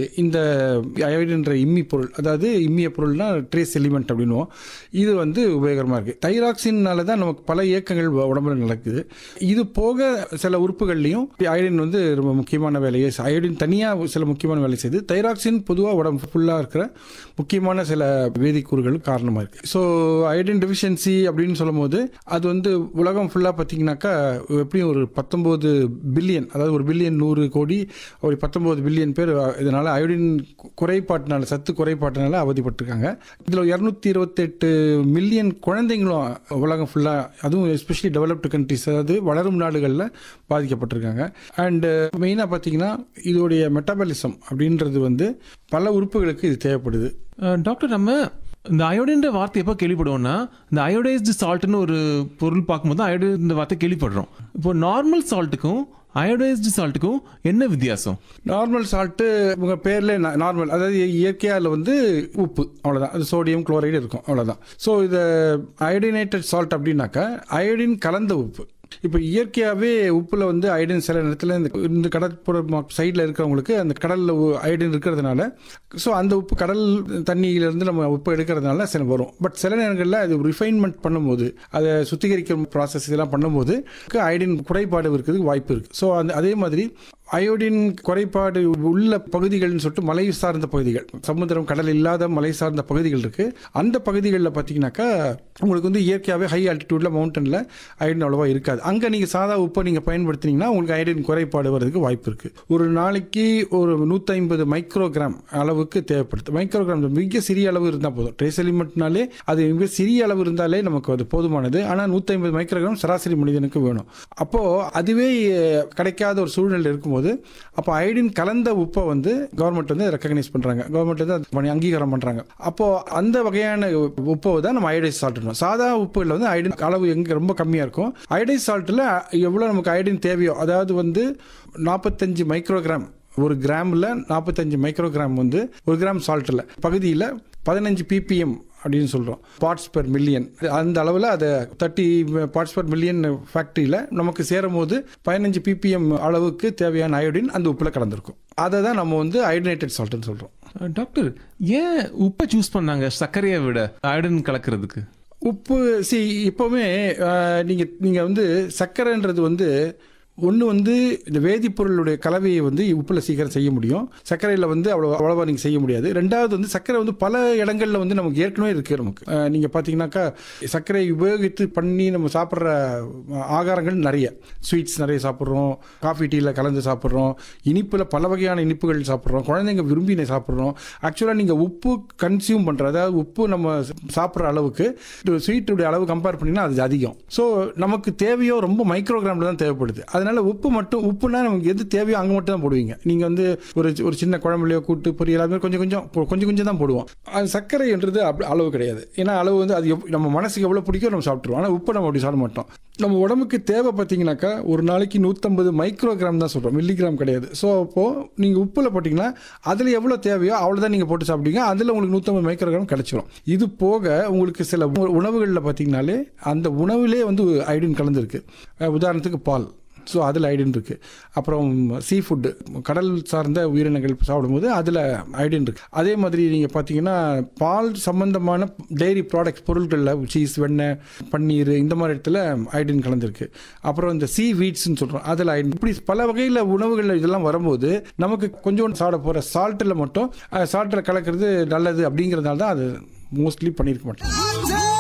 இந்த அயோடின்ற இம்மி பொருள் அதாவது இம்மிய பொருள்னா ட்ரேஸ் எலிமெண்ட் அப்படின்னுவோம் இது வந்து உபயோகரமாக இருக்குது தைராக்சின்னால தான் நமக்கு பல இயக்கங்கள் உ- உடம்புல நடக்குது இது போக சில உறுப்புகள்லையும் அயோடின் வந்து ரொம்ப முக்கியமான வேலையை அயோடின் தனியாக சில முக்கியமான வேலை செய்யுது தைராக்சின் பொதுவாக உடம்பு ஃபுல்லாக இருக்கிற முக்கியமான சில வேதிக்கூறுகள் காரணமாக இருக்குது ஸோ அயோடின் டெஃபிஷியன்சி அப்படின்னு சொல்லும்போது அது வந்து உலகம் ஃபுல்லாக பார்த்தீங்கன்னாக்கா எப்படியும் ஒரு பத்தொம்போது பில்லியன் அதாவது ஒரு பில்லியன் நூறு கோடி ஒரு பத்தொம்போது பில்லியன் பேர் இதனால் அயோடின் குறைபாட்டினால சத்து குறைபாட்டினால அவதிப்பட்டிருக்காங்க இதில் இரநூத்தி இருபத்தெட்டு மில்லியன் குழந்தைங்களும் உலகம் ஃபுல்லாக அதுவும் எஸ்பெஷலி டெவலப்டு கண்ட்ரிஸ் அதாவது வளரும் நாடுகளில் பாதிக்கப்பட்டிருக்காங்க அண்டு மெயினாக பார்த்தீங்கன்னா இதோடைய மெட்டபாலிசம் அப்படின்றது வந்து பல உறுப்புகளுக்கு இது தேவைப்படுது அஹ், டாக்டர் நம்ம இந்த அயோடின்ற வார்த்தை எப்போ கேள்விப்படுவோம்னா இந்த அயோடைஸ்டு சால்ட்னு ஒரு பொருள் பார்க்கும்போது அயோடைஸ் இந்த வார்த்தை கேள்விப்படுறோம் இப்போ நார்மல் சால்ட்டுக்கும் அயோடைஸ்டு சால்ட்டுக்கும் என்ன வித்தியாசம் நார்மல் சால்ட்டு உங்கள் பேரில் நார்மல் அதாவது இயற்கையாக அதில் வந்து உப்பு அவ்வளோதான் அது சோடியம் குளோரைடு இருக்கும் அவ்வளோதான் ஸோ இது அயோடினேட்டட் சால்ட் அப்படின்னாக்கா அயோடின் கலந்த உப்பு இப்போ இயற்கையாகவே உப்பில் வந்து அயோடின் சில நேரத்தில் இந்த இந்த கடற்புற சைடில் இருக்கிறவங்களுக்கு அந்த கடலில் அயோடின் இருக்கிறதுனால ஸோ அந்த உப்பு கடல் தண்ணியிலேருந்து நம்ம உப்பு எடுக்கிறதுனால சில வரும் பட் சில நேரங்களில் அது ரிஃபைன்மெண்ட் பண்ணும்போது அதை சுத்திகரிக்கிற ப்ராசஸ் இதெல்லாம் பண்ணும்போது அயோடின் குறைபாடு இருக்கிறதுக்கு வாய்ப்பு இருக்குது ஸோ அந்த அதே மாதிரி அயோடின் குறைபாடு உள்ள பகுதிகள்னு சொல்லிட்டு மலை சார்ந்த பகுதிகள் சமுத்திரம் கடல் இல்லாத மலை சார்ந்த பகுதிகள் இருக்கு அந்த பகுதிகளில் பார்த்தீங்கன்னாக்கா உங்களுக்கு வந்து இயற்கையாகவே ஹை ஆல்டிடியூட்ல மவுண்டனில் அயோடின் அவ்வளோவா இருக்காது அங்கே நீங்கள் சாதா உப்பை நீங்கள் பயன்படுத்தினீங்கன்னா உங்களுக்கு அயோடின் குறைபாடு வர்றதுக்கு வாய்ப்பு இருக்கு ஒரு நாளைக்கு ஒரு நூற்றி ஐம்பது மைக்ரோகிராம் அளவுக்கு தேவைப்படுது மைக்ரோகிராம் மிக சிறிய அளவு இருந்தால் போதும் ட்ரேஸ் எலிமெண்ட்னாலே அது மிக சிறிய அளவு இருந்தாலே நமக்கு அது போதுமானது ஆனால் நூற்றி ஐம்பது மைக்ரோகிராம் சராசரி மனிதனுக்கு வேணும் அப்போது அதுவே அஹ், கிடைக்காத ஒரு சூழ்நிலை இருக்கும்போது அப்போ அயோடின் கலந்த உப்பை வந்து கவர்மெண்ட் வந்து ரெக்கக்னைஸ் பண்ணுறாங்க கவர்மெண்ட் வந்து அது பண்ணி அங்கீகாரம் பண்ணுறாங்க அப்போது அந்த வகையான உப்பை தான் நம்ம அயோடைஸ் சால்ட்னோம் சாதா உப்புகளில் வந்து அயோடின் அளவு எங்கே ரொம்ப கம்மியாக இருக்கும் அயோடைஸ் சால்ட்டில் எவ்வளோ நமக்கு அயோடின் தேவையோ அதாவது வந்து நாற்பத்தஞ்சு மைக்ரோகிராம் ஒரு கிராமில் நாற்பத்தஞ்சு மைக்ரோகிராம் வந்து ஒரு கிராம் சால்ட்டில் பகுதியில் பதினஞ்சு பிபிஎம் அப்படின்னு சொல்கிறோம் பார்ட்ஸ் பெர் மில்லியன் அந்த அளவில் அதை தேர்ட்டி பார்ட்ஸ் பெர் மில்லியன் ஃபேக்ட்ரியில் நமக்கு சேரும் போது பதினஞ்சு பிபிஎம் அளவுக்கு தேவையான அயோடின் அந்த உப்பில் கலந்துருக்கும் அதை தான் நம்ம வந்து அயோடினேட்டட் சால்ட்னு சொல்கிறோம் அஹ், டாக்டர் ஏன் உப்பை சூஸ் பண்ணாங்க சர்க்கரையை விட அயோடின் கலக்கிறதுக்கு உப்பு சி இப்போவுமே நீங்கள் நீங்கள் வந்து சர்க்கரைன்றது வந்து ஒன்று வந்து இந்த வேதிப்பொருளுடைய கலவையை வந்து உப்பில் சீக்கிரம் செய்ய முடியும் சர்க்கரையில் வந்து அவ்வளோ அவ்வளோவா நீங்கள் செய்ய முடியாது ரெண்டாவது வந்து சர்க்கரை வந்து பல இடங்களில் வந்து நமக்கு ஏற்கனவே இருக்குது நமக்கு நீங்கள் பார்த்தீங்கன்னாக்கா சர்க்கரை உபயோகித்து பண்ணி நம்ம சாப்பிட்ற ஆகாரங்கள் நிறைய ஸ்வீட்ஸ் நிறைய சாப்பிட்றோம் காஃபி டீயில் கலந்து சாப்பிட்றோம் இனிப்பில் பல வகையான இனிப்புகள் சாப்பிட்றோம் குழந்தைங்க விரும்பி சாப்பிட்றோம் ஆக்சுவலாக நீங்கள் உப்பு கன்சியூம் பண்ணுற அதாவது உப்பு நம்ம சாப்பிட்ற அளவுக்கு ஸ்வீட்டுடைய அளவு கம்பேர் பண்ணிங்கன்னா அது அதிகம் ஸோ நமக்கு தேவையோ ரொம்ப மைக்ரோகிராமில் தான் தேவைப்படுது அதனால உப்பு மட்டும் உப்புனா நமக்கு எது தேவையோ அங்கே மட்டும் தான் போடுவீங்க நீங்கள் வந்து ஒரு ஒரு சின்ன குழம்புலையோ கூட்டு பொரியல் அது மாதிரி கொஞ்சம் கொஞ்சம் பொ- கொஞ்சம் கொஞ்சம் தான் போடுவோம் அது சர்க்கரைன்றது அப்படி அளவு கிடையாது ஏன்னா அளவு வந்து அது எவ்- நம்ம மனசுக்கு எவ்வளோ பிடிக்கும் நம்ம சாப்பிட்ருவோம் ஆனால் உப்பு நம்ம அப்படி சாப்பிட மாட்டோம் நம்ம உடம்புக்கு தேவை பார்த்தீங்கன்னாக்கா ஒரு நாளைக்கு நூற்றம்பது மைக்ரோகிராம் தான் சொல்கிறோம் மில்லிகிராம் கிடையாது ஸோ அப்போது நீங்கள் உப்பில் போட்டிங்கன்னா அதில் எவ்வளோ தேவையோ அவ்வளோதான் நீங்கள் போட்டு சாப்பிடுவீங்க அதில் உங்களுக்கு நூற்றம்பது மைக்ரோகிராம் கிடைச்சிரும் இது போக உங்களுக்கு சில உ- உணவுகளில் பார்த்தீங்கனாலே அந்த உணவுலே வந்து அயோடின் கலந்துருக்கு அஹ் உதாரணத்துக்கு பால் ஸோ அதில் அயோடின் இருக்குது அப்புறம் சீ ஃபுட்டு கடல் சார்ந்த உயிரினங்கள் சாப்பிடும்போது அதில் அயோடின் இருக்குது அதே மாதிரி நீங்கள் பார்த்தீங்கன்னா பால் சம்பந்தமான டெய்ரி ப்ராடக்ட்ஸ் பொருட்களில் சீஸ் வெண்ணெய் பன்னீர் இந்த மாதிரி இடத்துல அயோடின் கலந்துருக்கு அப்புறம் இந்த சீ வீட்ஸ்னு சொல்கிறோம் அதில் அயோடின் இப்படி பல வகையில் உணவுகள் இதெல்லாம் வரும்போது நமக்கு கொஞ்சோண்டு சாப்பிட போகிற சால்ட்டில் மட்டும் சால்ட்டில் கலக்கிறது நல்லது அப்படிங்கிறதுனால தான் அது மோஸ்ட்லி பண்ணியிருக்க மாட்டோம்